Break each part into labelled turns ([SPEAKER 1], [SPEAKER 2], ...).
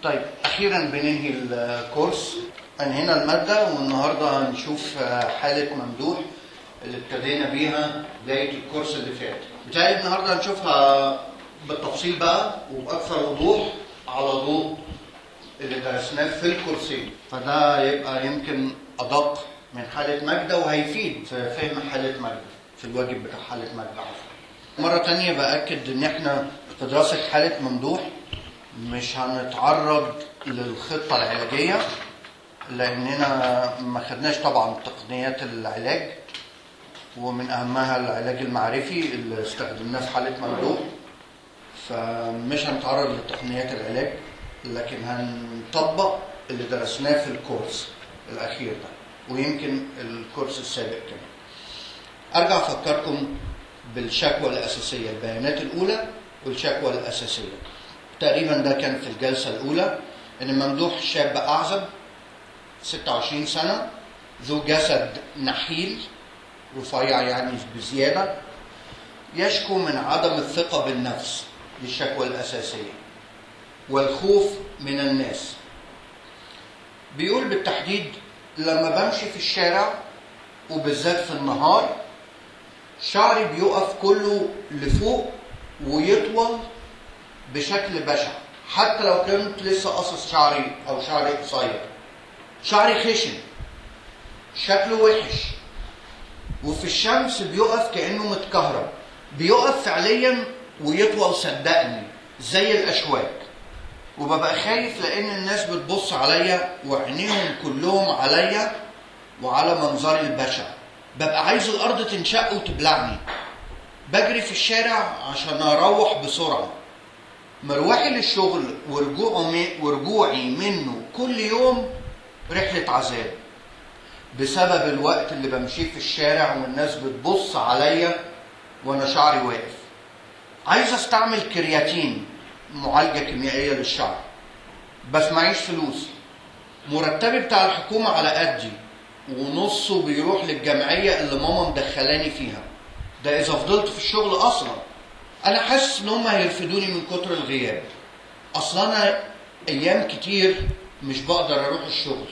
[SPEAKER 1] طيب اخيرا بننهي الكورس انهينا الماده والنهارده هنشوف حاله ممدوح اللي ابتدينا بيها بدايه الكورس اللي فات بتاعي النهارده هنشوفها بالتفصيل بقى وباكثر وضوح على ضوء اللي درسناه في الكورسين فده يبقى يمكن ادق من حاله ماجده وهيفيد في فهم حاله ماجده في الواجب بتاع حاله ماجده عفوا مره تانية باكد ان احنا في دراسه حاله ممدوح مش هنتعرض للخطه العلاجيه لاننا ما خدناش طبعا تقنيات العلاج ومن اهمها العلاج المعرفي اللي استخدمناه في حاله ممدوح فمش هنتعرض لتقنيات العلاج لكن هنطبق اللي درسناه في الكورس الاخير ده ويمكن الكورس السابق كمان ارجع افكركم بالشكوى الاساسيه البيانات الاولى والشكوى الاساسيه تقريبا ده كان في الجلسه الاولى ان ممدوح شاب اعزب 26 سنه ذو جسد نحيل رفيع يعني بزياده يشكو من عدم الثقه بالنفس دي الشكوى الاساسيه والخوف من الناس بيقول بالتحديد لما بمشي في الشارع وبالذات في النهار شعري بيقف كله لفوق ويطول بشكل بشع حتى لو كنت لسه قصص شعري او شعري قصير شعري خشن شكله وحش وفي الشمس بيقف كانه متكهرب بيقف فعليا ويطول صدقني زي الاشواك وببقى خايف لان الناس بتبص عليا وعينيهم كلهم عليا وعلى منظري البشع ببقى عايز الارض تنشق وتبلعني بجري في الشارع عشان اروح بسرعه مروحي للشغل ورجوعي منه كل يوم رحله عذاب بسبب الوقت اللي بمشيه في الشارع والناس بتبص عليا وانا شعري واقف عايز استعمل كرياتين معالجه كيميائيه للشعر بس معيش فلوس مرتبي بتاع الحكومه على قدي ونصه بيروح للجمعيه اللي ماما مدخلاني فيها ده اذا فضلت في الشغل اصلا انا حاسس ان هم هيرفدوني من كتر الغياب اصلا انا ايام كتير مش بقدر اروح الشغل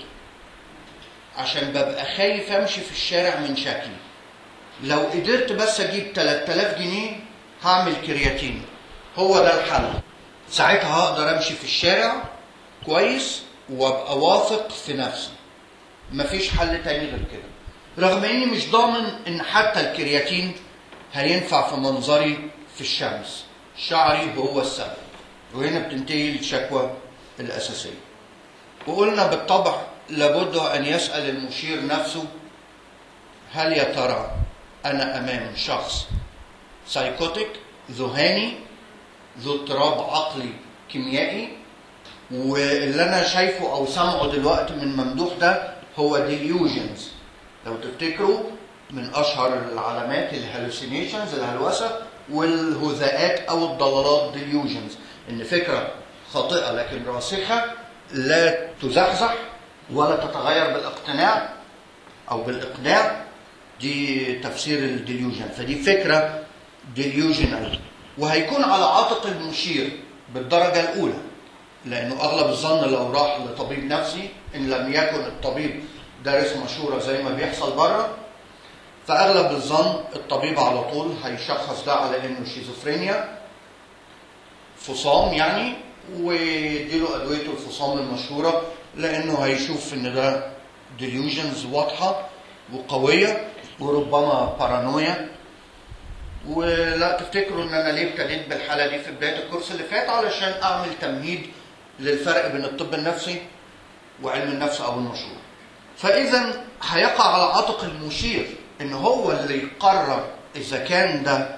[SPEAKER 1] عشان ببقى خايف امشي في الشارع من شكلي لو قدرت بس اجيب 3000 جنيه هعمل كرياتين هو ده الحل ساعتها هقدر امشي في الشارع كويس وابقى واثق في نفسي مفيش حل تاني غير كده رغم اني مش ضامن ان حتى الكرياتين هينفع في منظري في الشمس شعري هو السبب وهنا بتنتهي الشكوى الاساسيه وقلنا بالطبع لابد ان يسال المشير نفسه هل يا ترى انا امام شخص سايكوتيك ذهاني ذو اضطراب عقلي كيميائي واللي انا شايفه او سامعه دلوقتي من ممدوح ده هو ديليوجنز لو تفتكروا من اشهر العلامات الهلوسينيشنز الهلوسه والهذاءات او الضلالات ديليوجنز ان فكره خاطئه لكن راسخه لا تزحزح ولا تتغير بالاقتناع او بالاقناع دي تفسير الديليوجن فدي فكره ديليوجنال وهيكون على عاتق المشير بالدرجه الاولى لانه اغلب الظن لو راح لطبيب نفسي ان لم يكن الطبيب دارس مشوره زي ما بيحصل بره فاغلب الظن الطبيب على طول هيشخص ده على انه شيزوفرينيا فصام يعني ويديله ادويه الفصام المشهوره لانه هيشوف ان ده ديليوجنز واضحه وقويه وربما بارانويا ولا تفتكروا ان انا ليه ابتديت بالحاله دي في بدايه الكورس اللي فات علشان اعمل تمهيد للفرق بين الطب النفسي وعلم النفس او المشهور فاذا هيقع على عاتق المشير ان هو اللي يقرر اذا كان ده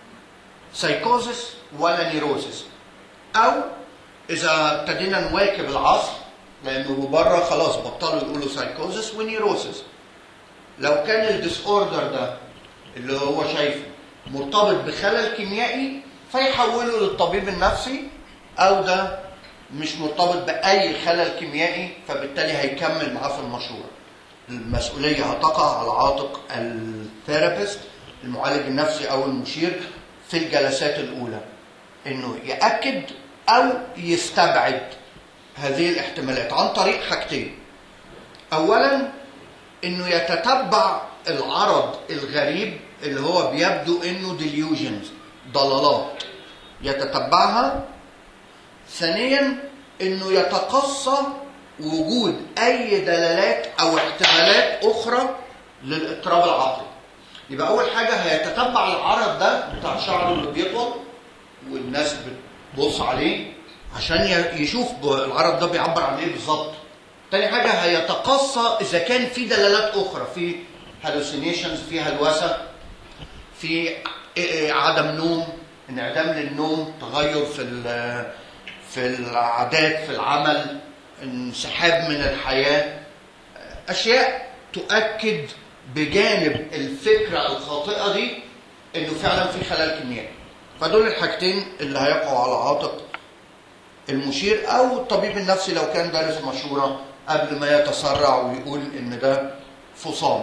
[SPEAKER 1] سايكوزس ولا نيروزس او اذا ابتدينا نواكب العصر لانه بره خلاص بطلوا يقولوا سايكوزس ونيروسس لو كان الديس اوردر ده اللي هو شايفه مرتبط بخلل كيميائي فيحوله للطبيب النفسي او ده مش مرتبط باي خلل كيميائي فبالتالي هيكمل معاه في المشروع المسؤوليه هتقع على عاتق الثيرابيست المعالج النفسي او المشير في الجلسات الاولى انه ياكد او يستبعد هذه الاحتمالات عن طريق حاجتين اولا انه يتتبع العرض الغريب اللي هو بيبدو انه delusions ضلالات يتتبعها ثانيا انه يتقصى وجود اي دلالات او احتمالات اخرى للاضطراب العقلي يبقى اول حاجه هيتتبع العرض ده بتاع شعره اللي بيطول والناس بتبص عليه عشان ي- يشوف ب- العرض ده بيعبر عن ايه بالظبط تاني حاجه هيتقصى اذا كان في دلالات اخرى في هالوسينيشنز في هلوسه في ع- عدم نوم انعدام للنوم تغير في ال- في العادات في العمل انسحاب من الحياه اشياء تؤكد بجانب الفكره الخاطئه دي انه فعلا في خلل كيميائي فدول الحاجتين اللي هيقعوا على عاتق المشير او الطبيب النفسي لو كان دارس مشوره قبل ما يتسرع ويقول ان ده فصام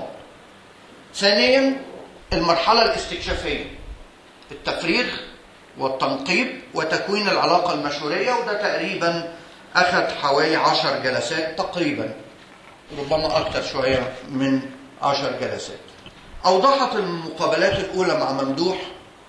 [SPEAKER 1] ثانيا المرحله الاستكشافيه التفريغ والتنقيب وتكوين العلاقه المشوريه وده تقريبا اخذ حوالي عشر جلسات تقريبا ربما اكثر شويه من عشر جلسات اوضحت المقابلات الاولى مع ممدوح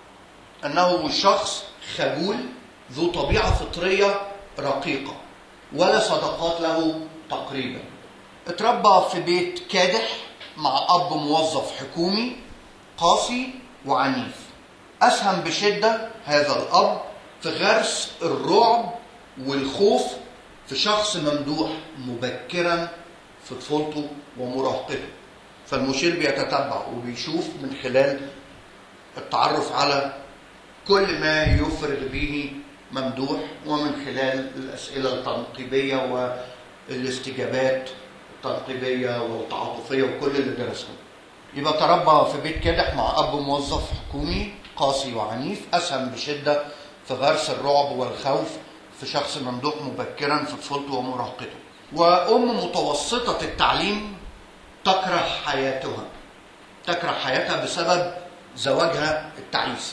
[SPEAKER 1] انه شخص خجول ذو طبيعه فطريه رقيقه ولا صداقات له تقريبا اتربى في بيت كادح مع اب موظف حكومي قاسي وعنيف اسهم بشده هذا الاب في غرس الرعب والخوف في شخص ممدوح مبكرا في طفولته ومراهقته فالمشير بيتتبع وبيشوف من خلال التعرف على كل ما يفرغ به ممدوح ومن خلال الأسئلة التنقيبية والاستجابات التنقيبية والتعاطفية وكل اللي درسهم يبقى تربى في بيت كادح مع أب موظف حكومي قاسي وعنيف أسهم بشدة في غرس الرعب والخوف في شخص ممدوح مبكرا في طفولته ومراهقته وأم متوسطة التعليم تكره حياتها تكره حياتها بسبب زواجها التعيس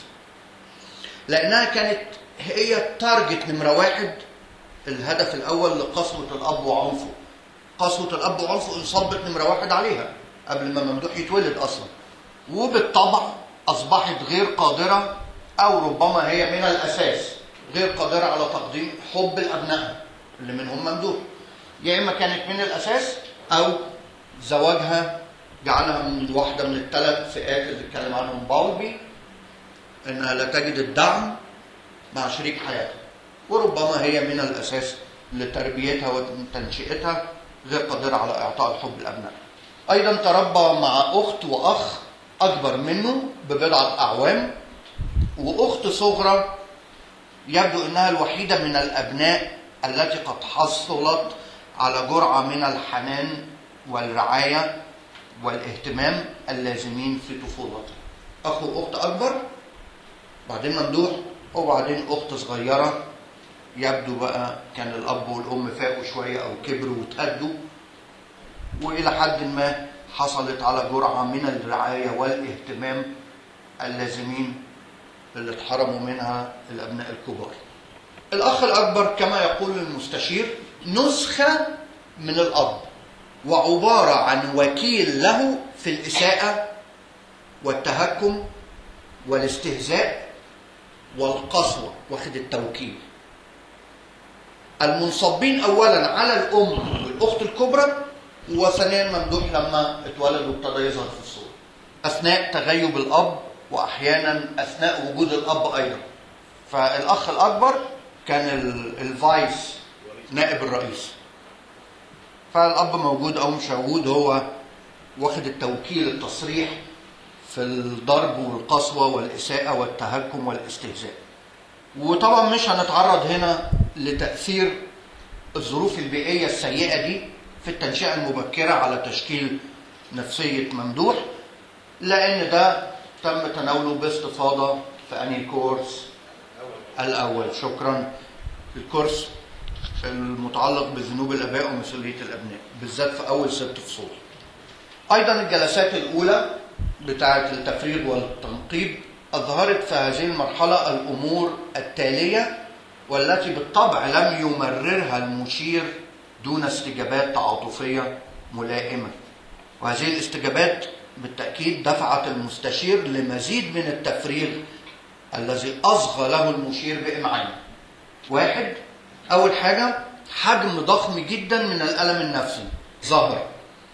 [SPEAKER 1] لانها كانت هي التارجت نمره واحد الهدف الاول لقسوه الاب وعنفه قسوه الاب وعنفه انصبت نمره واحد عليها قبل ما ممدوح يتولد اصلا وبالطبع اصبحت غير قادره او ربما هي من الاساس غير قادره على تقديم حب لابنائها اللي منهم ممدوح يا اما كانت من الاساس او زواجها جعلها من واحده من الثلاث فئات اللي اتكلم عنهم باولبي انها لا تجد الدعم مع شريك حياتها وربما هي من الاساس لتربيتها وتنشئتها غير قادره على اعطاء الحب لابنائها. ايضا تربى مع اخت واخ اكبر منه ببضعه اعوام واخت صغرى يبدو انها الوحيده من الابناء التي قد حصلت على جرعه من الحنان والرعايه والاهتمام اللازمين في طفولتها. اخ واخت اكبر بعدين ممدوح وبعدين اخت صغيره يبدو بقى كان الاب والام فاقوا شويه او كبروا وتهدوا والى حد ما حصلت على جرعه من الرعايه والاهتمام اللازمين اللي اتحرموا منها الابناء الكبار. الاخ الاكبر كما يقول المستشير نسخه من الاب وعباره عن وكيل له في الاساءه والتهكم والاستهزاء والقسوة واخد التوكيل المنصبين أولا على الأم والأخت الكبرى وثانيا ممدوح لما اتولد وابتدى يظهر في الصورة أثناء تغيب الأب وأحيانا أثناء وجود الأب أيضا فالأخ الأكبر كان ال- الفايس نائب الرئيس فالأب موجود أو مش موجود هو واخد التوكيل التصريح في الضرب والقسوة والإساءة والتهكم والاستهزاء وطبعا مش هنتعرض هنا لتأثير الظروف البيئية السيئة دي في التنشئة المبكرة على تشكيل نفسية ممدوح لأن ده تم تناوله باستفاضة في أنهي كورس الأول شكرا الكورس المتعلق بذنوب الآباء ومسؤولية الأبناء بالذات في أول ست فصول أيضا الجلسات الأولى بتاعة التفريغ والتنقيب أظهرت في هذه المرحلة الأمور التالية والتي بالطبع لم يمررها المشير دون استجابات تعاطفية ملائمة وهذه الاستجابات بالتأكيد دفعت المستشير لمزيد من التفريغ الذي أصغى له المشير بإمعان واحد أول حاجة حجم ضخم جدا من الألم النفسي ظاهر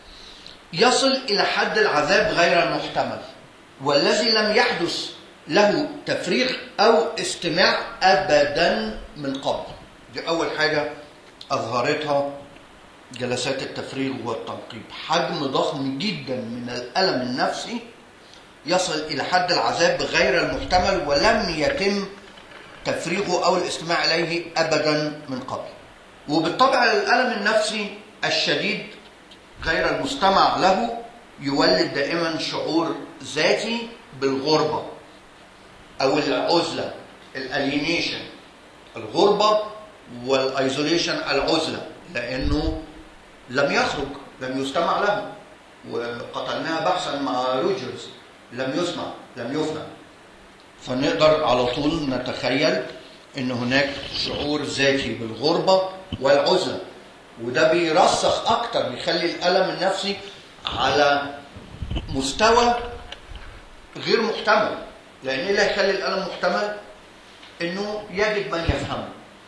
[SPEAKER 1] يصل إلى حد العذاب غير المحتمل والذي لم يحدث له تفريغ أو استماع أبدا من قبل دي أول حاجة أظهرتها جلسات التفريغ والتنقيب حجم ضخم جدا من الألم النفسي يصل إلى حد العذاب غير المحتمل ولم يتم تفريغه أو الاستماع إليه أبدا من قبل وبالطبع الألم النفسي الشديد غير المستمع له يولد دائما شعور ذاتي بالغربة أو العزلة الالينيشن الغربة والايزوليشن العزلة لأنه لم يخرج لم يستمع له وقتلناها بحثا مع روجرز لم يسمع لم يفهم فنقدر على طول نتخيل ان هناك شعور ذاتي بالغربة والعزلة وده بيرسخ اكتر بيخلي الالم النفسي على مستوى غير محتمل لان ايه اللي هيخلي الالم محتمل انه يجد من يفهمه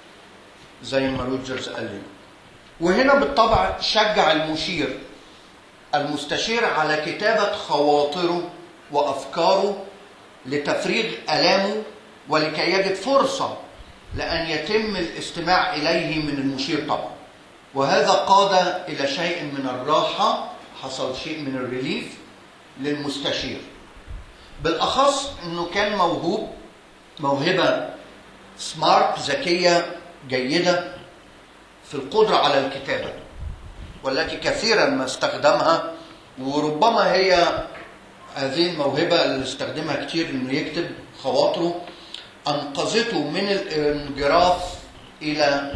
[SPEAKER 1] زي ما روجرز قال لنا وهنا بالطبع شجع المشير المستشير على كتابة خواطره وأفكاره لتفريغ آلامه ولكي يجد فرصة لأن يتم الاستماع إليه من المشير طبعا وهذا قاد إلى شيء من الراحة حصل شيء من الريليف للمستشير بالأخص أنه كان موهوب موهبة سمارت ذكية جيدة في القدرة على الكتابة والتي كثيرا ما استخدمها وربما هي هذه الموهبة اللي استخدمها كتير انه يكتب خواطره انقذته من الانجراف الى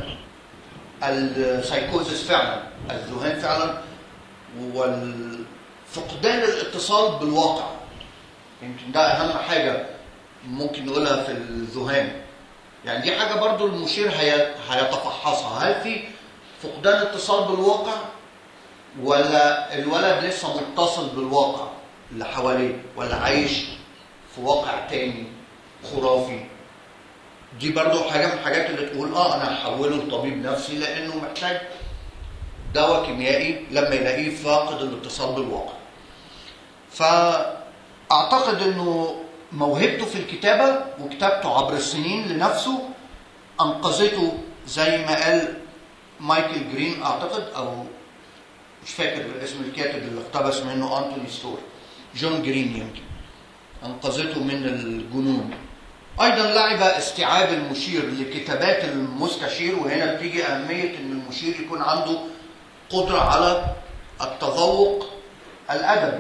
[SPEAKER 1] السايكوزيس فعلا الذهان فعلا والفقدان الاتصال بالواقع يمكن ده اهم حاجة ممكن نقولها في الذهان يعني دي حاجة برضو المشير هي... هيتفحصها هل في فقدان اتصال بالواقع ولا الولد لسه متصل بالواقع اللي حواليه ولا عايش في واقع تاني خرافي دي برضو حاجة من الحاجات اللي تقول اه انا هحوله لطبيب نفسي لانه محتاج دواء كيميائي لما يلاقيه فاقد الاتصال بالواقع فاعتقد انه موهبته في الكتابة وكتابته عبر السنين لنفسه انقذته زي ما قال مايكل جرين اعتقد او مش فاكر اسم الكاتب اللي اقتبس منه انتوني ستور جون جرين يمكن انقذته من الجنون ايضا لعب استيعاب المشير لكتابات المستشير وهنا بتيجي اهميه ان المشير يكون عنده قدره على التذوق الادبي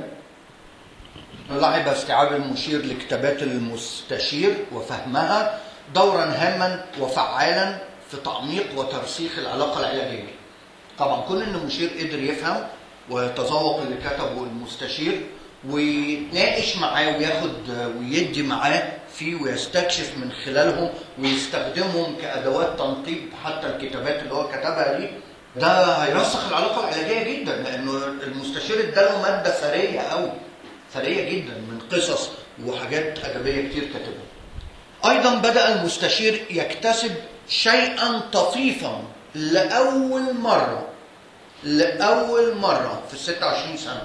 [SPEAKER 1] لعب استيعاب المشير لكتابات المستشير وفهمها دورا هاما وفعالا في تعميق وترسيخ العلاقه العلاجيه طبعا كون ان المشير قدر يفهم ويتذوق اللي كتبه المستشير ويتناقش معاه وياخد ويدي معاه فيه ويستكشف من خلالهم ويستخدمهم كادوات تنقيب حتى الكتابات اللي هو كتبها دي ده هيرسخ العلاقه العلاجيه جدا لانه المستشير اداله ماده ثريه قوي ثريه جدا من قصص وحاجات ادبيه كتير كتبها. ايضا بدا المستشير يكتسب شيئا طفيفا لاول مره لاول مره في ال 26 سنه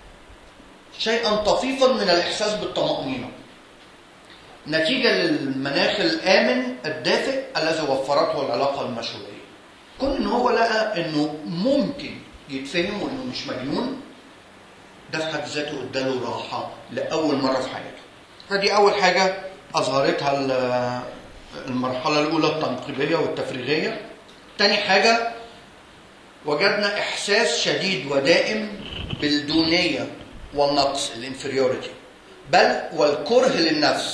[SPEAKER 1] شيئا طفيفا من الاحساس بالطمانينه نتيجه للمناخ الامن الدافئ الذي وفرته العلاقه المشروعيه كون ان هو لقى انه ممكن يتفهم وانه مش مجنون ده في حد ذاته اداله راحه لاول مره في حياته فدي اول حاجه اظهرتها المرحله الاولى التنقيبيه والتفريغيه تاني حاجه وجدنا احساس شديد ودائم بالدونيه والنقص الانفيريوريتي بل والكره للنفس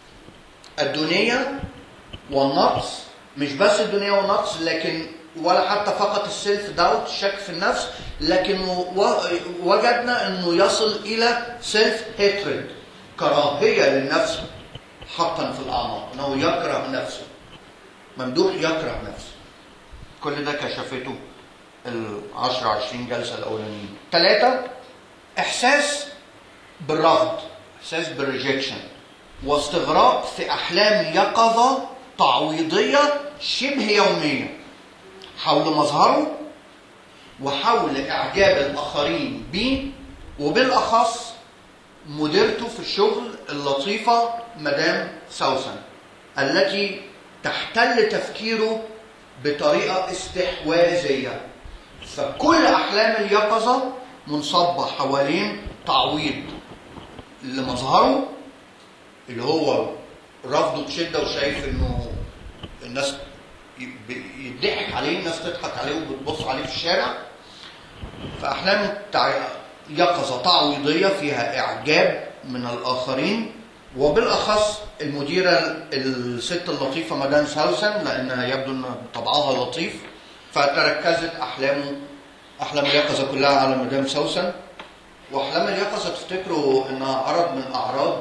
[SPEAKER 1] الدونيه والنقص مش بس الدونيه والنقص لكن ولا حتى فقط السيلف داوت الشك في النفس لكن وجدنا انه يصل الى سيلف هيترد كراهيه للنفس حقا في الاعماق انه يكره نفسه ممدوح يكره نفسه كل ده كشفته ال 10 20 جلسه الاولانيين ثلاثه احساس بالرفض احساس بالريجكشن واستغراق في احلام يقظه تعويضيه شبه يوميه حول مظهره وحول اعجاب الاخرين بيه وبالاخص مديرته في الشغل اللطيفه مدام سوسن التي تحتل تفكيره بطريقه استحواذيه فكل احلام اليقظه منصبه حوالين تعويض لمظهره اللي هو رافضه بشده وشايف انه الناس يضحك عليه الناس تضحك عليه وبتبص عليه في الشارع فاحلام تع- يقظه تعويضيه فيها اعجاب من الاخرين وبالاخص المديره الست اللطيفه مدام ساوسن لانها يبدو ان طبعها لطيف فتركزت احلامه احلام اليقظه كلها على مدام سوسن واحلام اليقظه تفتكروا انها عرض من اعراض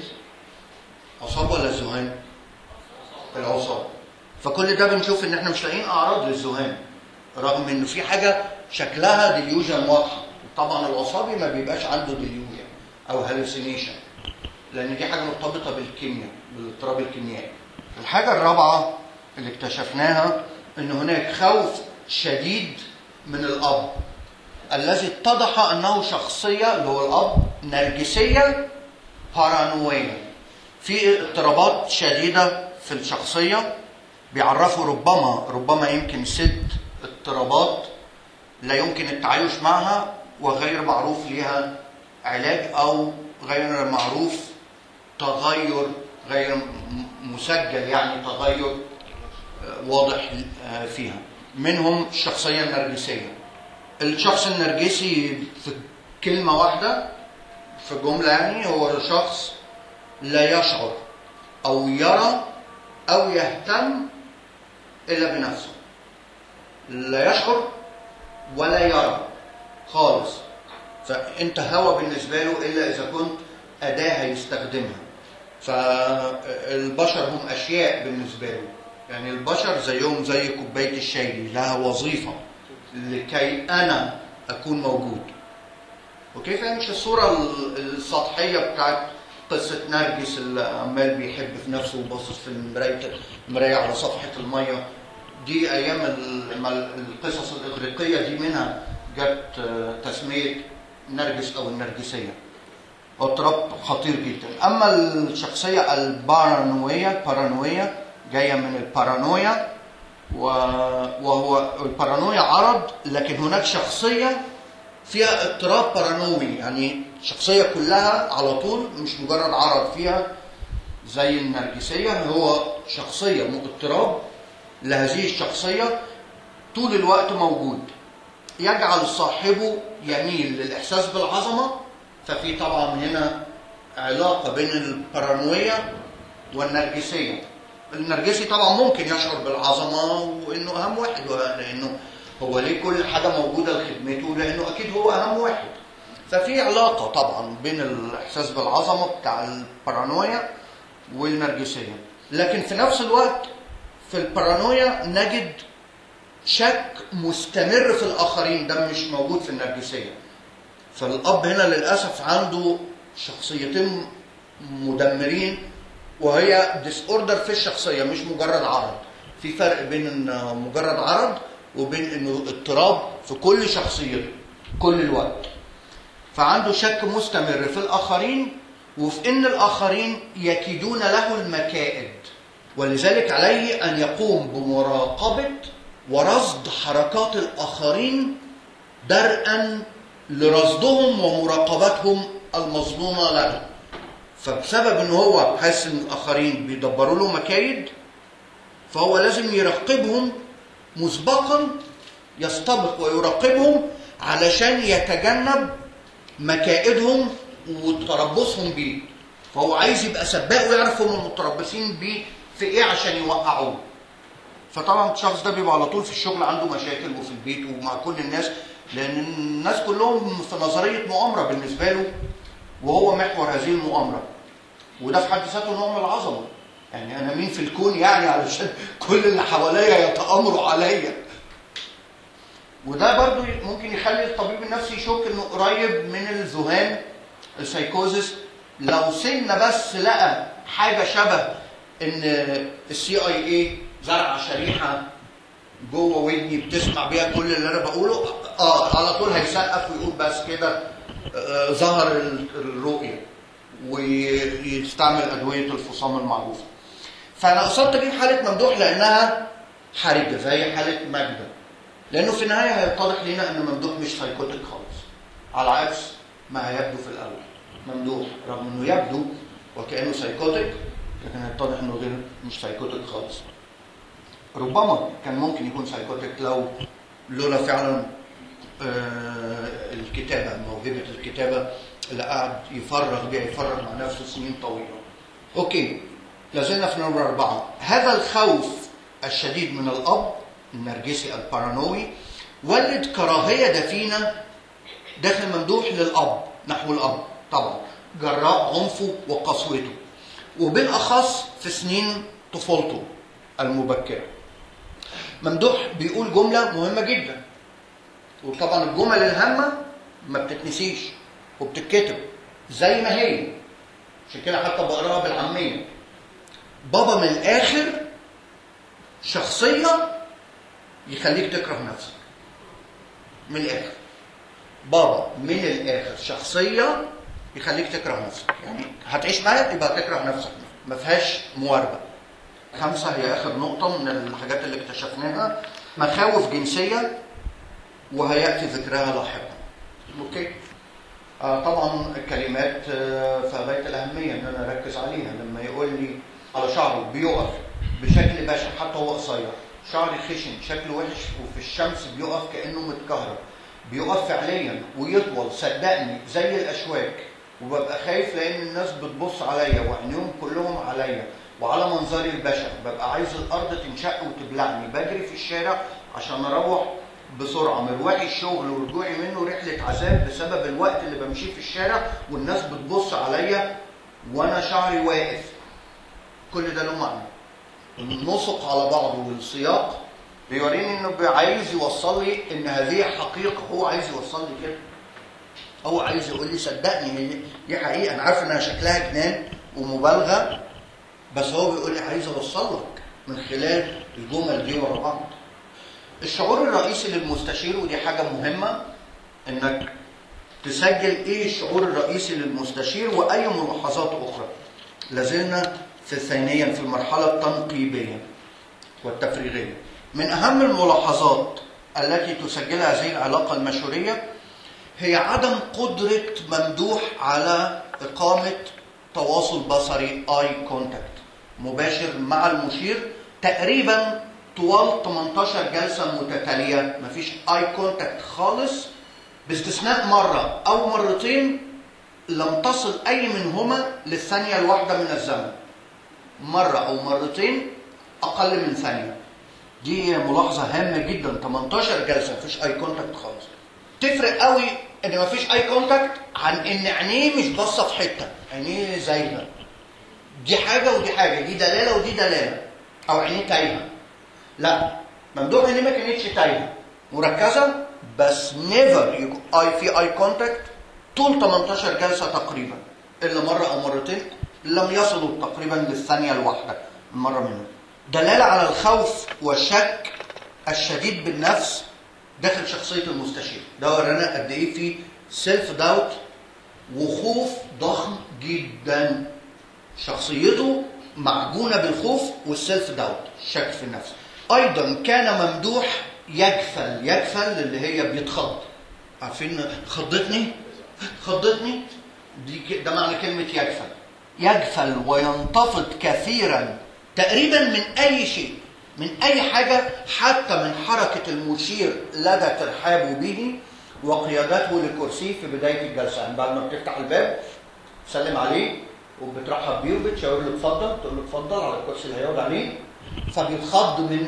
[SPEAKER 1] العصاب ولا الذهان؟ العصاب فكل ده بنشوف ان احنا مش لاقيين اعراض للذهان رغم ان في حاجه شكلها ديليوجن واضحه طبعا العصابي ما بيبقاش عنده ديليوجن او هالوسينيشن لان دي حاجه مرتبطه بالكيمياء بالاضطراب الكيميائي الحاجه الرابعه اللي اكتشفناها ان هناك خوف شديد من الاب الذي اتضح انه شخصيه اللي هو الاب نرجسيه بارانويه في اضطرابات شديده في الشخصيه بيعرفوا ربما ربما يمكن ست اضطرابات لا يمكن التعايش معها وغير معروف لها علاج او غير معروف تغير غير م- مسجل يعني تغير آه، واضح آه، فيها منهم الشخصية النرجسية الشخص النرجسي في كلمة واحدة في جملة يعني هو شخص لا يشعر أو يرى أو يهتم إلا بنفسه لا يشعر ولا يرى خالص فأنت هوى بالنسبة له إلا إذا كنت أداة هيستخدمها فالبشر هم أشياء بالنسبة له يعني البشر زيهم زي كوباية الشاي دي لها وظيفة لكي أنا أكون موجود اوكي فهي مش الصوره ال- السطحيه بتاعت قصه نرجس اللي عمال بيحب في نفسه وباصص في المرايه المرايه على صفحه الميه دي ايام ال- ما القصص الاغريقيه دي منها جت آه، تسميه نرجس او النرجسيه اضطراب خطير جدا اما الشخصيه البارانويه بارانويه جايه من البارانويا و- وهو البارانويا عرض لكن هناك شخصيه فيها اضطراب بارانوي يعني شخصية كلها على طول مش مجرد عرض فيها زي النرجسية هو شخصية م- اضطراب لهذه الشخصية طول الوقت موجود يجعل صاحبه يميل للإحساس بالعظمة ففي طبعا هنا علاقة بين البارانوية والنرجسية النرجسي طبعا ممكن يشعر بالعظمة وإنه أهم واحد لأنه هو ليه كل حاجة موجودة لخدمته لأنه أكيد هو أهم واحد ففي علاقة طبعا بين الإحساس بالعظمة بتاع البارانويا والنرجسية لكن في نفس الوقت في البارانويا نجد شك مستمر في الآخرين ده مش موجود في النرجسية فالأب هنا للأسف عنده شخصيتين مدمرين وهي ديس اوردر في الشخصية مش مجرد عرض في فرق بين إن مجرد عرض وبين انه اضطراب في كل شخصيته كل الوقت فعنده شك مستمر في الآخرين وفي ان الآخرين يكيدون له المكائد ولذلك عليه أن يقوم بمراقبة ورصد حركات الآخرين درءا لرصدهم ومراقبتهم المظنونة له فبسبب ان هو حاسس ان الاخرين بيدبروا له مكايد فهو لازم يراقبهم مسبقا يستبق ويراقبهم علشان يتجنب مكائدهم وتربصهم بيه فهو عايز يبقى سباق ويعرف هم متربصين بيه في ايه عشان يوقعوه فطبعا الشخص ده بيبقى على طول في الشغل عنده مشاكل وفي البيت ومع كل الناس لان الناس كلهم في نظريه مؤامره بالنسبه له وهو محور هذه المؤامره وده في حد ذاته نوع من العظمه يعني انا مين في الكون يعني علشان كل اللي حواليا يتامروا عليا وده برضو ممكن يخلي الطبيب النفسي يشك انه قريب من الذهان السايكوزس لو سنه بس لقى حاجه شبه ان السي اي اي زرع شريحه جوه ودني بتسمع بيها كل اللي انا بقوله اه على طول هيسقف ويقول بس كده آه ظهر الرؤيه ويستعمل ادويه الفصام المعروفه فانا قصدت اجيب حاله ممدوح لانها حرجه زي حاله ماجده لانه في النهايه هيتضح لنا ان ممدوح مش سايكوتيك خالص على عكس ما هيبدو في الاول ممدوح رغم انه يبدو وكانه سايكوتيك لكن هيتضح انه غير مش سايكوتيك خالص ربما كان ممكن يكون سايكوتيك لو لولا فعلا آه الكتابه موهبه الكتابه اللي قعد يفرغ بيها يفرغ مع نفسه سنين طويله. اوكي لازلنا في نمرة أربعة هذا الخوف الشديد من الأب النرجسي البارانوي ولد كراهية دفينة داخل ممدوح للأب نحو الأب طبعا جراء عنفه وقسوته وبالأخص في سنين طفولته المبكرة ممدوح بيقول جملة مهمة جدا وطبعا الجمل الهامة ما بتتنسيش وبتتكتب زي ما هي عشان كده حتى بقراها بالعامية بابا من الآخر شخصية يخليك تكره نفسك من الآخر بابا من الآخر شخصية يخليك تكره نفسك يعني هتعيش معايا يبقى تكره نفسك ما فيهاش مواربة خمسة هي آخر نقطة من الحاجات اللي اكتشفناها مخاوف جنسية وهيأتي ذكرها لاحقا اوكي آه طبعا الكلمات آه في غايه الاهميه ان انا اركز عليها لما يقول لي على شعره بيقف بشكل بشع حتى هو قصير شعري خشن شكله وحش وفي الشمس بيقف كانه متكهرب بيقف فعليا ويطول صدقني زي الاشواك وببقى خايف لان الناس بتبص عليا وعينيهم كلهم عليا وعلى منظري البشع ببقى عايز الارض تنشق وتبلعني بجري في الشارع عشان اروح بسرعه مروحي الشغل ورجوعي منه رحله عذاب بسبب الوقت اللي بمشيه في الشارع والناس بتبص عليا وانا شعري واقف كل ده له معنى النسق على بعضه والسياق بيوريني انه عايز يوصل لي ان هذه حقيقه هو عايز يوصل لي كده هو عايز يقول لي صدقني دي حقيقه انا عارف انها شكلها جنان ومبالغه بس هو بيقول لي عايز اوصل لك من خلال الجمل دي ورا بعض الشعور الرئيسي للمستشير ودي حاجة مهمة انك تسجل ايه الشعور الرئيسي للمستشير واي ملاحظات اخرى لازلنا في ثانيا في المرحلة التنقيبية والتفريغية من اهم الملاحظات التي تسجلها هذه العلاقة المشورية هي عدم قدرة ممدوح على إقامة تواصل بصري اي كونتاكت مباشر مع المشير تقريبا طوال 18 جلسة متتالية مفيش اي كونتاكت خالص باستثناء مرة أو مرتين لم تصل أي منهما للثانية الواحدة من الزمن مرة أو مرتين أقل من ثانية دي ملاحظة هامة جدا 18 جلسة مفيش اي كونتاكت خالص تفرق قوي ان مفيش اي كونتاكت عن ان عينيه مش باصة في حتة عينيه زايغة دي حاجة ودي حاجة دي دلالة ودي دلالة أو عينيه تايهة لا ممدوح عينيه ما كانتش تايهه مركزه بس نيفر اي في اي كونتاكت طول 18 جلسه تقريبا الا مره او مرتين لم يصلوا تقريبا للثانيه الواحده مره منهم دلاله على الخوف والشك الشديد بالنفس داخل شخصيه المستشير ده ورانا قد ايه في سيلف داوت وخوف ضخم جدا شخصيته معجونه بالخوف والسيلف داوت الشك في النفس ايضا كان ممدوح يجفل يجفل اللي هي بيتخض عارفين خضتني خضتني دي ده معنى كلمه يجفل يجفل وينتفض كثيرا تقريبا من اي شيء من اي حاجه حتى من حركه المشير لدى ترحابه به وقيادته لكرسيه في بدايه الجلسه يعني بعد ما بتفتح الباب تسلم عليه وبترحب بيه وبتشاور له اتفضل تقول له اتفضل على الكرسي اللي هيقعد عليه فبيتخض من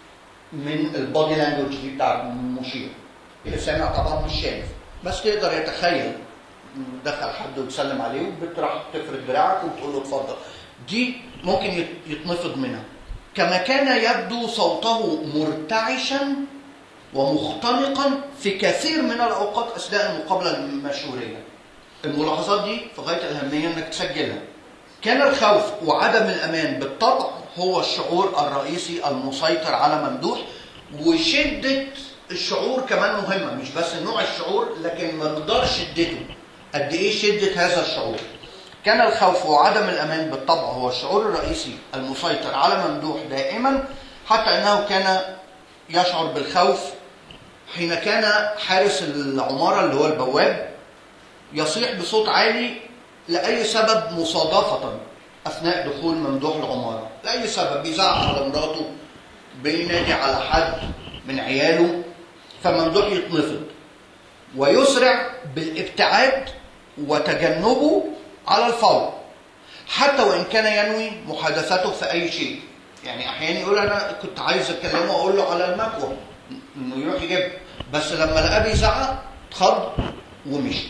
[SPEAKER 1] من البودي لانجوج دي بتاع المشير اللي سامع طبعا مش شايف بس تقدر يتخيل دخل حد وتسلم عليه وبتروح تفرد دراعك وتقول له اتفضل دي ممكن يت- يتنفض منها كما كان يبدو صوته مرتعشا ومختنقا في كثير من الاوقات اثناء المقابله المشهوريه. الملاحظات دي في غايه الاهميه انك تسجلها. كان الخوف وعدم الامان بالطبع هو الشعور الرئيسي المسيطر على ممدوح وشده الشعور كمان مهمه مش بس نوع الشعور لكن مقدار شدته. قد ايه شده هذا الشعور. كان الخوف وعدم الامان بالطبع هو الشعور الرئيسي المسيطر على ممدوح دائما حتى انه كان يشعر بالخوف حين كان حارس العماره اللي هو البواب يصيح بصوت عالي لاي سبب مصادفه اثناء دخول ممدوح العماره لاي سبب بيزعق على مراته بينادي على حد من عياله فممدوح يتنفض ويسرع بالابتعاد وتجنبه على الفور حتى وان كان ينوي محادثته في اي شيء يعني احيانا يقول انا كنت عايز اكلمه واقول له على المكوى انه يروح يجيب بس لما لقاه بيزعق اتخض ومشي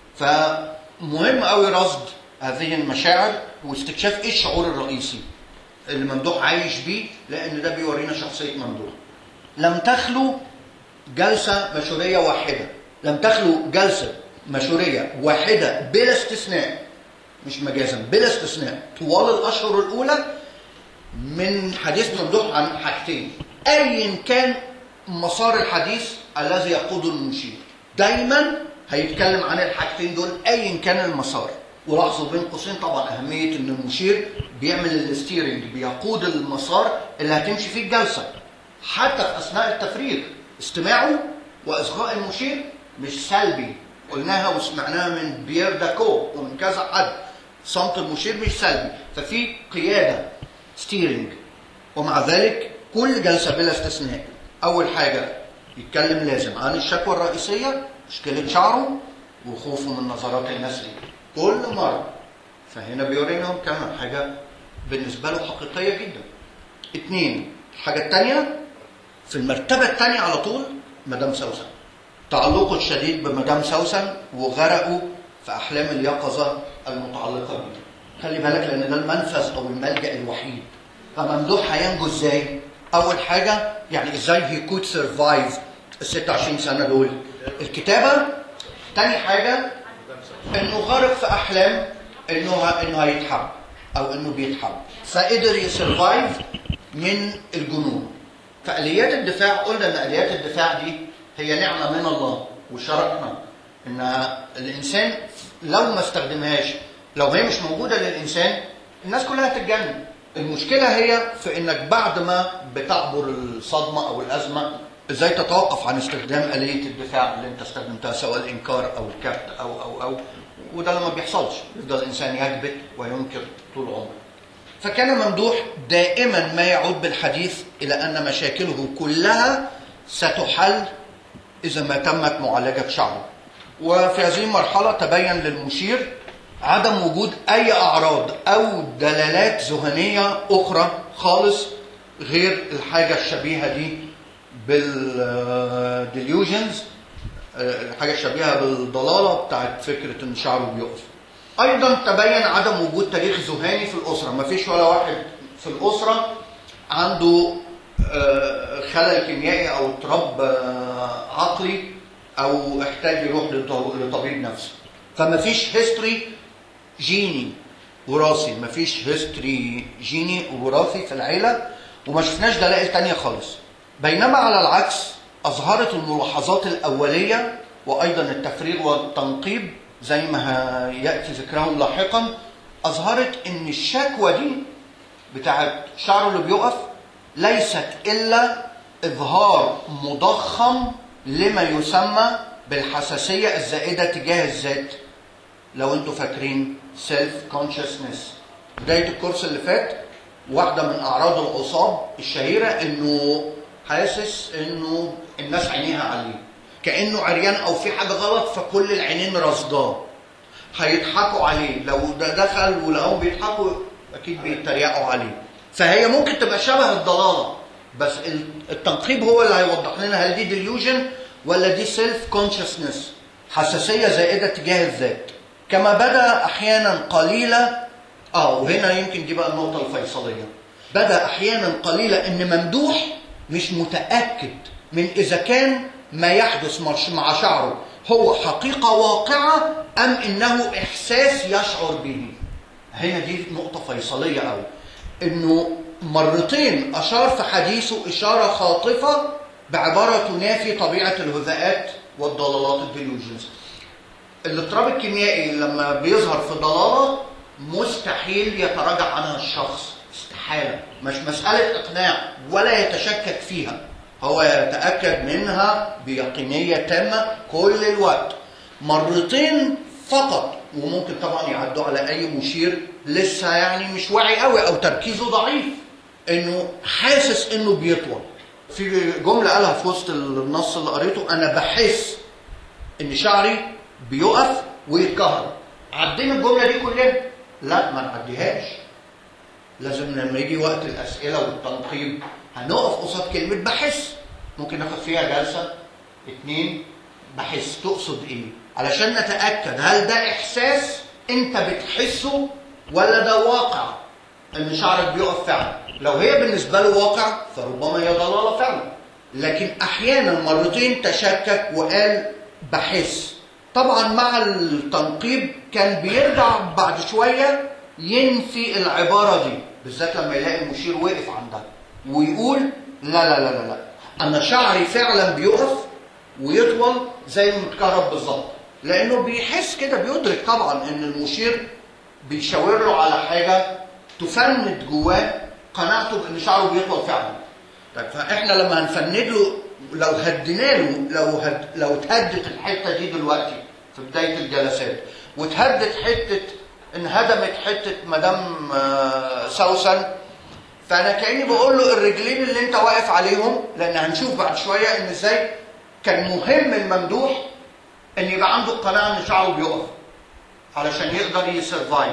[SPEAKER 1] فمهم قوي رصد هذه المشاعر واستكشاف ايه الشعور الرئيسي اللي ممدوح عايش بيه لان ده بيورينا شخصيه ممدوح لم تخلو جلسه مشوريه واحده لم تخلو جلسه مشوريه واحده بلا استثناء مش مجازا بلا استثناء طوال الاشهر الاولى من حديث ممدوح عن حاجتين ايا كان مسار الحديث الذي يقوده المشير دايما هيتكلم عن الحاجتين دول ايا كان المسار ولاحظوا بين قوسين طبعا اهميه ان المشير بيعمل الستيرنج بيقود المسار اللي هتمشي فيه الجلسه حتى في اثناء التفريغ استماعه واصغاء المشير مش سلبي قلناها وسمعناها من بيير داكو ومن كذا حد صمت المشير مش سلبي ففي قياده ستيرنج ومع ذلك كل جلسه بلا استثناء اول حاجه يتكلم لازم عن الشكوى الرئيسيه مشكله شعره وخوفه من نظرات الناس ليه كل مره فهنا بيورينهم كمان حاجه بالنسبه له حقيقيه جدا اتنين الحاجه الثانيه في المرتبه الثانيه على طول مدام سوسن تعلقه الشديد بمدام سوسن وغرقه في احلام اليقظه المتعلقه بيه خلي بالك لان ده المنفذ او الملجا الوحيد فممدوح هينجو ازاي؟ اول حاجه يعني ازاي هي كود سرفايف ال 26 سنه دول الكتابه تاني حاجه انه غرق في احلام انه ه- انه هيتحب او انه بيتحب فقدر يسرفايف من الجنون فاليات الدفاع قلنا ان اليات الدفاع دي هي نعمه من الله وشرفنا ان الانسان لو ما استخدمهاش لو هي مش موجوده للانسان الناس كلها هتتجنن المشكله هي في انك بعد ما بتعبر الصدمه او الازمه ازاي تتوقف عن استخدام اليه الدفاع اللي انت استخدمتها سواء الانكار او الكبت او او او وده اللي ما بيحصلش يفضل الانسان يكبت وينكر طول عمره فكان ممدوح دائما ما يعود بالحديث الى ان مشاكله كلها ستحل اذا ما تمت معالجه شعره وفي هذه المرحله تبين للمشير عدم وجود اي اعراض او دلالات ذهنيه اخرى خالص غير الحاجه الشبيهه دي بالديليوجنز الحاجه الشبيهه بالضلاله بتاعت فكره ان شعره بيقف ايضا تبين عدم وجود تاريخ ذهاني في الاسره ما فيش ولا واحد في الاسره عنده آه، خلل كيميائي او اضطراب آه، عقلي او احتاج يروح لط- لطبيب نفسي فما فيش هيستوري جيني وراثي ما فيش هيستوري جيني وراثي في العيله وما شفناش دلائل تانية خالص بينما على العكس اظهرت الملاحظات الاوليه وايضا التفريغ والتنقيب زي ما ياتي ذكرهم لاحقا اظهرت ان الشكوى دي بتاعت شعره اللي بيقف ليست الا اظهار مضخم لما يسمى بالحساسيه الزائده تجاه الذات لو انتوا فاكرين سيلف كونشسنس بدايه الكورس اللي فات واحده من اعراض العصاب الشهيره انه حاسس انه الناس عينيها عليه كانه عريان او في حاجه غلط فكل العينين رصداه هيضحكوا عليه لو ده دخل ولقاهم بيضحكوا اكيد بيتريقوا عليه فهي ممكن تبقى شبه الضلاله بس التنقيب هو اللي هيوضح لنا هل دي ديليوجن ولا دي سيلف كونشسنس حساسيه زائده تجاه الذات كما بدا احيانا قليله اه وهنا يمكن دي بقى النقطة الفيصلية بدا احيانا قليلة ان ممدوح مش متأكد من اذا كان ما يحدث مع- مع شعره هو حقيقة واقعة ام انه احساس يشعر به هنا دي نقطة فيصلية قوي انه مرتين اشار في حديثه اشارة خاطفة بعبارة تنافي طبيعة الهذاءات والضلالات الديلوجنز الاضطراب الكيميائي لما بيظهر في ضلالة مستحيل يتراجع عنها الشخص استحالة مش مسألة إقناع ولا يتشكك فيها هو يتأكد منها بيقينية تامة كل الوقت مرتين فقط وممكن طبعا يعدوا على أي مشير لسه يعني مش واعي قوي أو تركيزه ضعيف إنه حاسس إنه بيطول في جملة قالها في وسط النص اللي قريته أنا بحس ان شعري بيقف ويتكهرب عدينا الجمله دي كلنا لا ما نعديهاش لازم لما يجي وقت الاسئله والتنقيب هنقف قصاد كلمه بحس ممكن ناخد فيها جلسه اتنين بحس تقصد ايه علشان نتاكد هل ده احساس انت بتحسه ولا ده واقع ان شعرك بيقف فعلا لو هي بالنسبه له واقع فربما هي ضلاله فعلا لكن احيانا مرتين تشكك وقال بحس طبعا مع التنقيب كان بيرجع بعد شويه ينفي العباره دي بالذات لما يلاقي المشير وقف عندها ويقول لا لا لا لا لا انا شعري فعلا بيقف ويطول زي المتكهرب بالظبط لانه بيحس كده بيدرك طبعا ان المشير بيشاور له على حاجه تفند جواه قناعته بان شعره بيطول فعلا طيب فاحنا لما هنفند له لو هدينا له لو هد لو اتهدت الحته دي دلوقتي في بدايه الجلسات واتهدت حته انهدمت حته مدام آه، سوسن فانا كاني بقول له الرجلين اللي انت واقف عليهم لان هنشوف بعد شويه ان ازاي كان مهم الممدوح ان يبقى عنده القناعه ان شعره بيقف علشان يقدر يسرفايف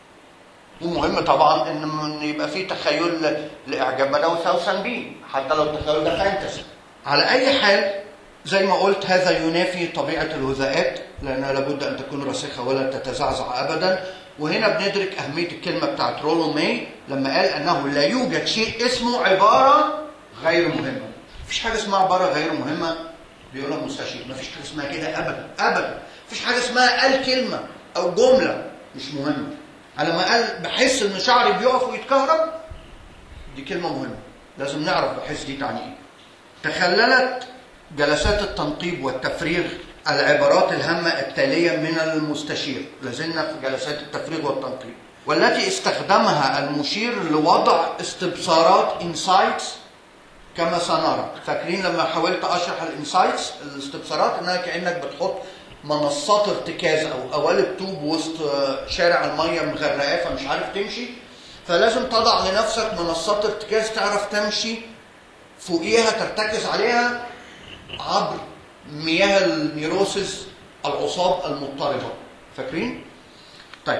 [SPEAKER 1] ومهم طبعا ان إن يبقى في تخيل لاعجاب مدام سوسن بيه حتى لو التخيل ده فانتسي على اي حال زي ما قلت هذا ينافي طبيعه الهذاءات لانها لابد ان تكون راسخه ولا تتزعزع ابدا وهنا بندرك اهميه الكلمه بتاعت رولو ماي لما قال انه لا يوجد شيء اسمه عباره غير مهمه مفيش حاجه اسمها عباره غير مهمه بيقولها مستشير مفيش حاجه اسمها كده ابدا ابدا مفيش حاجه اسمها قال كلمه او جمله مش مهمه على ما قال بحس ان شعري بيقف ويتكهرب دي كلمه مهمه لازم نعرف بحس دي تعني ايه تخللت جلسات التنقيب والتفريغ العبارات الهامة التالية من المستشير لازلنا في جلسات التفريغ والتنقيب والتي استخدمها المشير لوضع استبصارات انسايتس كما سنرى فاكرين لما حاولت اشرح الانسايتس الاستبصارات انها كانك بتحط منصات ارتكاز او قوالب طوب وسط شارع الميه مغرقاه فمش عارف تمشي فلازم تضع لنفسك منصات ارتكاز تعرف تمشي فوقيها ترتكز عليها عبر مياه النيروسيس العصاب المضطربه فاكرين؟ طيب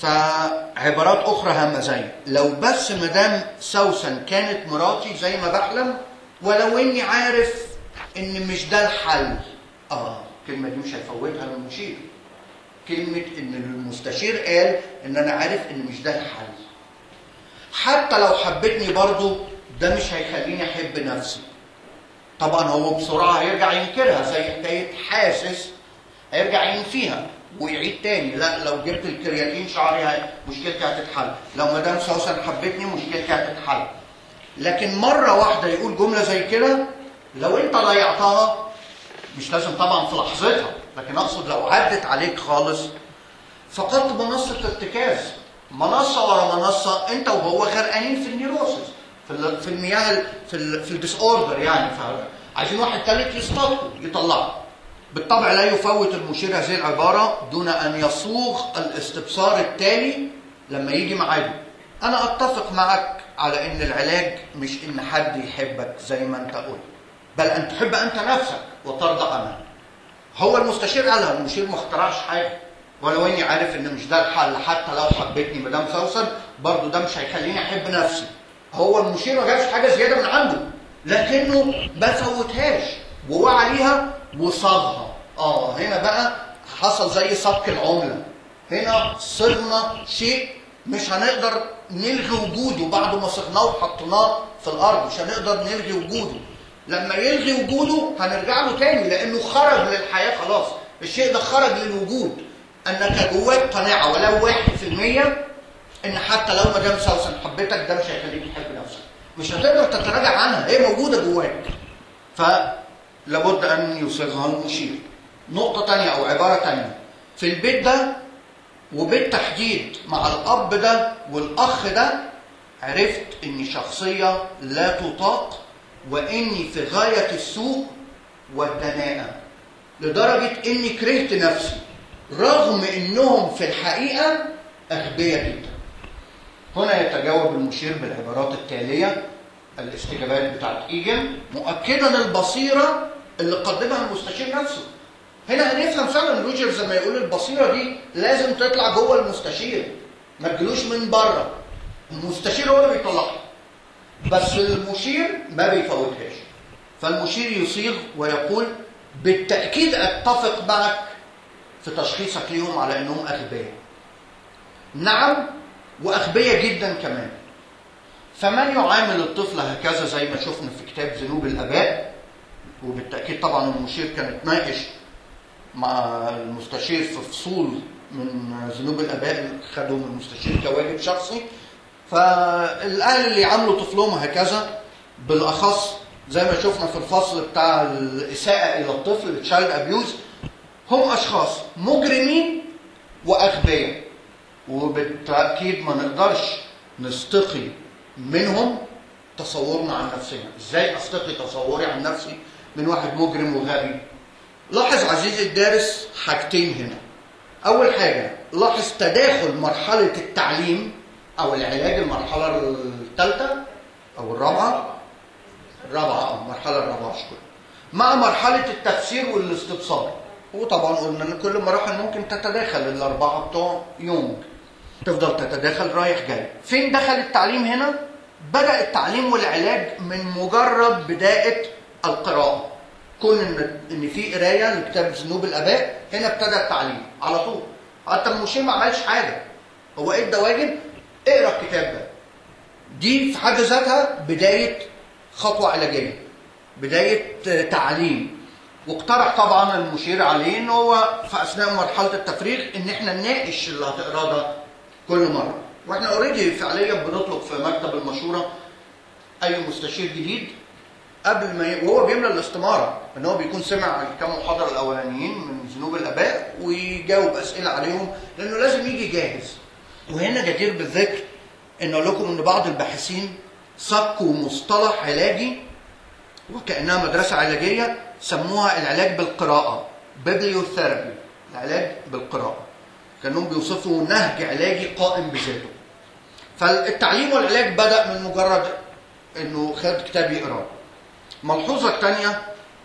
[SPEAKER 1] فعبارات اخرى هامه زي لو بس مدام سوسن كانت مراتي زي ما بحلم ولو اني عارف ان مش ده الحل اه الكلمه دي مش هيفوتها المشير كلمه ان المستشير قال ان انا عارف ان مش ده الحل حتى لو حبتني برضو ده مش هيخليني احب نفسي طبعا هو بسرعه هيرجع ينكرها زي حكايه حاسس هيرجع ينفيها ويعيد تاني لا لو جبت الكرياتين شعري هي- مشكلتي هتتحل لو مدام سوسن حبتني مشكلتي هتتحل لكن مره واحده يقول جمله زي كده لو انت ضيعتها مش لازم طبعا في لحظتها لكن اقصد لو عدت عليك خالص فقدت منصه ارتكاز منصه ورا منصه انت وهو غرقانين في النيروسيس في ال- في المياه ال- في ال في الديس اوردر يعني عايزين واحد ثالث يصطادكم يطلعه بالطبع لا يفوت المشير هذه العباره دون ان يصوغ الاستبصار التالي لما يجي ميعاده انا اتفق معك على ان العلاج مش ان حد يحبك زي ما انت قلت بل ان تحب انت نفسك وترضى عنها هو المستشير قالها المشير ما اخترعش حاجه ولو اني عارف ان مش ده الحل حتى لو حبتني مدام سوسن برضه ده مش هيخليني احب نفسي هو المشير ما جابش حاجه زياده من عنده لكنه ما فوتهاش ووعى ليها وصاغها اه هنا بقى حصل زي صك العمله هنا صرنا شيء مش هنقدر نلغي وجوده بعد ما صغناه وحطيناه في الارض مش هنقدر نلغي وجوده لما يلغي وجوده هنرجع له تاني لانه خرج للحياه خلاص الشيء ده خرج للوجود انك جواك قناعه ولو واحد في المية ان حتى لو مدام سوسن حبتك ده مش هيخليك تحب نفسك مش هتقدر تتراجع عنها هي موجوده جواك فلابد ان يصيغها المشير نقطه تانية او عباره تانية في البيت ده وبالتحديد مع الاب ده والاخ ده عرفت اني شخصيه لا تطاق واني في غايه السوء والدناءه لدرجه اني كرهت نفسي رغم انهم في الحقيقه اغبياء جدا هنا يتجاوب المشير بالعبارات التاليه الاستجابات بتاعت ايجن مؤكدا البصيره اللي قدمها المستشير نفسه هنا هنفهم فعلا روجرز لما يقول البصيره دي لازم تطلع جوه المستشير ما تجيلوش من بره المستشير هو اللي بيطلعها بس المشير ما بيفوتهاش فالمشير يصيغ ويقول بالتاكيد اتفق معك في تشخيصك ليهم على انهم اغبياء نعم واغبياء جدا كمان فمن يعامل الطفل هكذا زي ما شفنا في كتاب ذنوب الاباء وبالتاكيد طبعا المشير كان اتناقش مع المستشير في فصول من ذنوب الاباء خدهم المستشير كواجب شخصي فالاهل اللي يعاملوا طفلهم هكذا بالاخص زي ما شفنا في الفصل بتاع الاساءه الى الطفل التشايلد ابيوز هم اشخاص مجرمين واغبياء وبالتاكيد ما نقدرش نستقي منهم تصورنا عن نفسنا ازاي استقي تصوري عن نفسي من واحد مجرم وغبي لاحظ عزيزي الدارس حاجتين هنا اول حاجه لاحظ تداخل مرحله التعليم او العلاج المرحله الثالثه او الرابعه الرابعه او المرحله الرابعه شكرا مع مرحله التفسير والاستبصار وطبعا قلنا ان كل مراحل ممكن تتداخل الاربعه بتوع يونج تفضل تتداخل رايح جاي فين دخل التعليم هنا بدا التعليم والعلاج من مجرد بدايه القراءه كون ان ان في قرايه لكتاب ذنوب الاباء هنا ابتدى التعليم على طول حتى المشير ما عملش حاجه هو ادى واجب اقرا الكتاب ده دي في حد ذاتها بدايه خطوه علاجيه بدايه تعليم واقترح طبعا المشير عليه ان هو في اثناء مرحله التفريغ ان احنا نناقش اللي هتقراه ده كل مره واحنا اوريدي فعليا بنطلب في مكتب المشوره اي مستشير جديد قبل ما ي... وهو بيملى الاستماره ان هو بيكون سمع الكام محاضره الاولانيين من ذنوب الاباء ويجاوب اسئله عليهم لانه لازم يجي جاهز وهنا جدير بالذكر ان اقول لكم ان بعض الباحثين صكوا مصطلح علاجي وكانها مدرسه علاجيه سموها العلاج بالقراءه بيبليوثيرابي العلاج بالقراءه كانهم بيوصفوا نهج علاجي قائم بذاته فالتعليم والعلاج بدا من مجرد انه خد كتاب يقراه الملحوظه الثانيه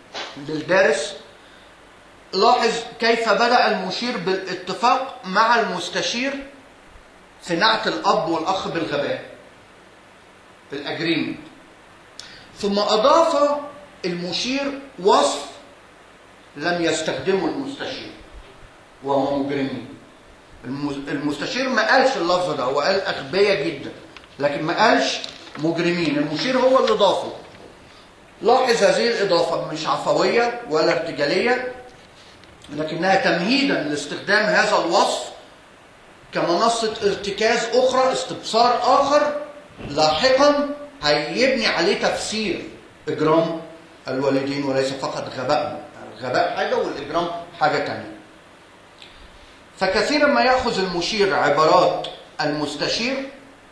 [SPEAKER 1] للدارس لاحظ كيف بدا المشير بالاتفاق مع المستشير في نعت الاب والاخ بالغباء بالاجريمنت ثم اضاف المشير وصف لم يستخدمه المستشير وهو مجرمين المستشير ما قالش اللفظ ده هو قال اغبياء جدا لكن ما قالش مجرمين المشير هو اللي ضافه لاحظ هذه الاضافه مش عفويه ولا ارتجاليه لكنها تمهيدا لاستخدام هذا الوصف كمنصه ارتكاز اخرى استبصار اخر لاحقا هيبني عليه تفسير اجرام الوالدين وليس فقط غبائهم الغباء حاجه والاجرام حاجه ثانيه فكثيرا ما ياخذ المشير عبارات المستشير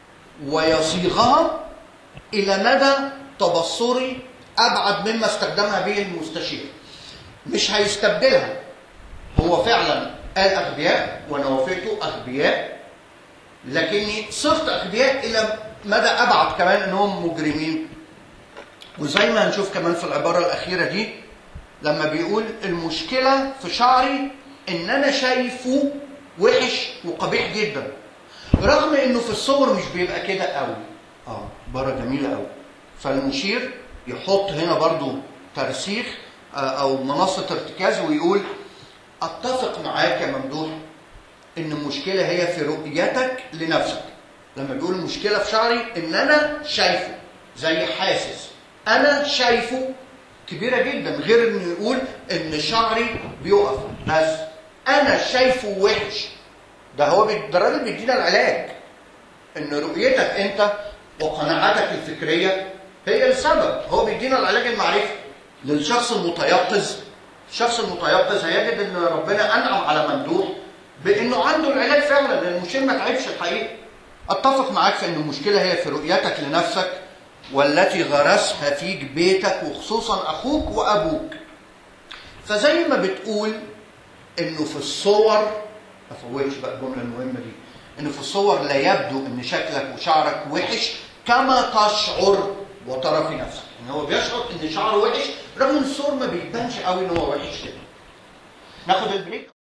[SPEAKER 1] ويصيغها الى مدى تبصري ابعد مما استخدمها به المستشير مش هيستبدلها هو فعلا قال اغبياء وانا وافقته اغبياء لكني صرت اغبياء الى مدى ابعد كمان انهم مجرمين وزي ما هنشوف كمان في العباره الاخيره دي لما بيقول المشكله في شعري ان انا شايفه وحش وقبيح جدا رغم انه في الصور مش بيبقى كده قوي اه عباره جميله قوي فالمشير يحط هنا برضو ترسيخ او منصه ارتكاز ويقول اتفق معاك يا ممدوح ان المشكله هي في رؤيتك لنفسك لما بيقول المشكله في شعري ان انا شايفه زي حاسس انا شايفه كبيره جدا غير انه يقول ان شعري بيقف بس انا شايفه وحش ده هو بي- ده الراجل بيدينا العلاج ان رؤيتك انت وقناعاتك الفكريه هي السبب هو بيدينا العلاج المعرفي للشخص المتيقظ الشخص المتيقظ هيجد ان ربنا انعم على ممدوح بانه عنده العلاج فعلا لان المشكله ما تعبش الحقيقه اتفق معاك في ان المشكله هي في رؤيتك لنفسك والتي غرسها فيك بيتك وخصوصا اخوك وابوك فزي ما بتقول انه في الصور ما فوتش بقى الجمله المهمه دي انه في الصور لا يبدو ان شكلك وشعرك وحش كما تشعر وترى في نفسك ان هو بيشعر ان شعره وحش رغم ان الصور ما بيبانش قوي ان هو وحش كده ناخد البريك